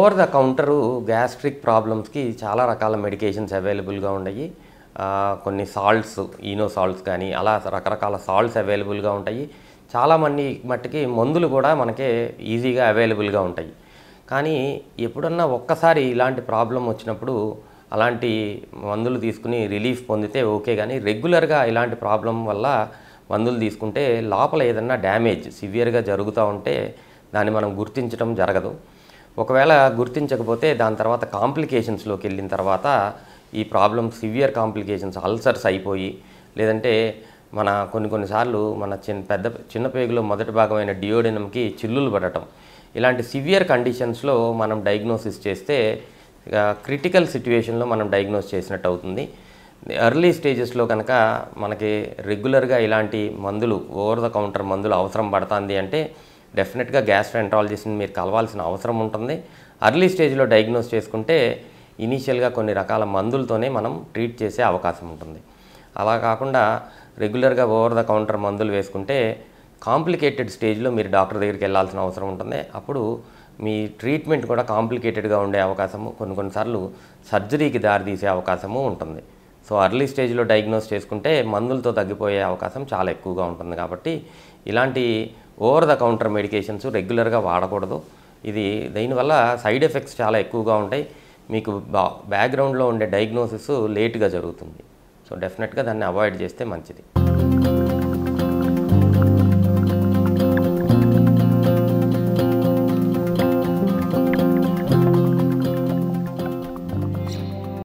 over the counter gastric ప్రాబ్లమ్స్కి చాలా రకాల మెడికేషన్స్ అవైలబుల్గా ఉన్నాయి ఆ, కొన్ని సాల్ట్స్ ఈనో సాల్ట్స్ కానీ అలా రకరకాల సాల్ట్స్ అవైలబుల్గా ఉంటాయి చాలామంది మట్టుకి మందులు కూడా మనకి ఈజీగా అవైలబుల్గా ఉంటాయి కానీ ఎప్పుడన్నా ఒక్కసారి ఇలాంటి ప్రాబ్లం వచ్చినప్పుడు అలాంటి మందులు తీసుకుని రిలీఫ్ పొందితే ఓకే కానీ రెగ్యులర్గా ఇలాంటి ప్రాబ్లం వల్ల మందులు తీసుకుంటే లోపల ఏదన్నా డ్యామేజ్ సివియర్గా జరుగుతూ ఉంటే దాన్ని మనం గుర్తించడం జరగదు ఒకవేళ గుర్తించకపోతే దాని తర్వాత కాంప్లికేషన్స్లోకి వెళ్ళిన తర్వాత ఈ ప్రాబ్లమ్ సివియర్ కాంప్లికేషన్స్ అల్సర్స్ అయిపోయి లేదంటే మన కొన్ని కొన్నిసార్లు మన చిన్న పెద్ద చిన్న పేగులో మొదటి భాగమైన డియోడినంకి చిల్లులు పడటం ఇలాంటి సివియర్ కండిషన్స్లో మనం డయాగ్నోసిస్ చేస్తే క్రిటికల్ సిచ్యువేషన్లో మనం డయాగ్నోస్ చేసినట్టు అవుతుంది ఎర్లీ స్టేజెస్లో కనుక మనకి రెగ్యులర్గా ఇలాంటి మందులు ఓవర్ ద కౌంటర్ మందులు అవసరం పడుతుంది అంటే డెఫినెట్గా గ్యాస్ట్రెంట్రాలజిస్ట్ని మీరు కలవాల్సిన అవసరం ఉంటుంది అర్లీ స్టేజ్లో డయాగ్నోస్ చేసుకుంటే ఇనీషియల్గా కొన్ని రకాల మందులతోనే మనం ట్రీట్ చేసే అవకాశం ఉంటుంది అలా కాకుండా రెగ్యులర్గా ఓవర్ ద కౌంటర్ మందులు వేసుకుంటే కాంప్లికేటెడ్ స్టేజ్లో మీరు డాక్టర్ దగ్గరికి వెళ్ళాల్సిన అవసరం ఉంటుంది అప్పుడు మీ ట్రీట్మెంట్ కూడా కాంప్లికేటెడ్గా ఉండే అవకాశము కొన్ని కొన్నిసార్లు సర్జరీకి దారితీసే అవకాశము ఉంటుంది సో అర్లీ స్టేజ్లో డయాగ్నోస్ చేసుకుంటే మందులతో తగ్గిపోయే అవకాశం చాలా ఎక్కువగా ఉంటుంది కాబట్టి ఇలాంటి ఓవర్ ద కౌంటర్ మెడికేషన్స్ రెగ్యులర్గా వాడకూడదు ఇది దీనివల్ల సైడ్ ఎఫెక్ట్స్ చాలా ఎక్కువగా ఉంటాయి మీకు బా బ్యాక్గ్రౌండ్లో ఉండే డయాగ్నోసిస్ లేట్గా జరుగుతుంది సో డెఫినెట్గా దాన్ని అవాయిడ్ చేస్తే మంచిది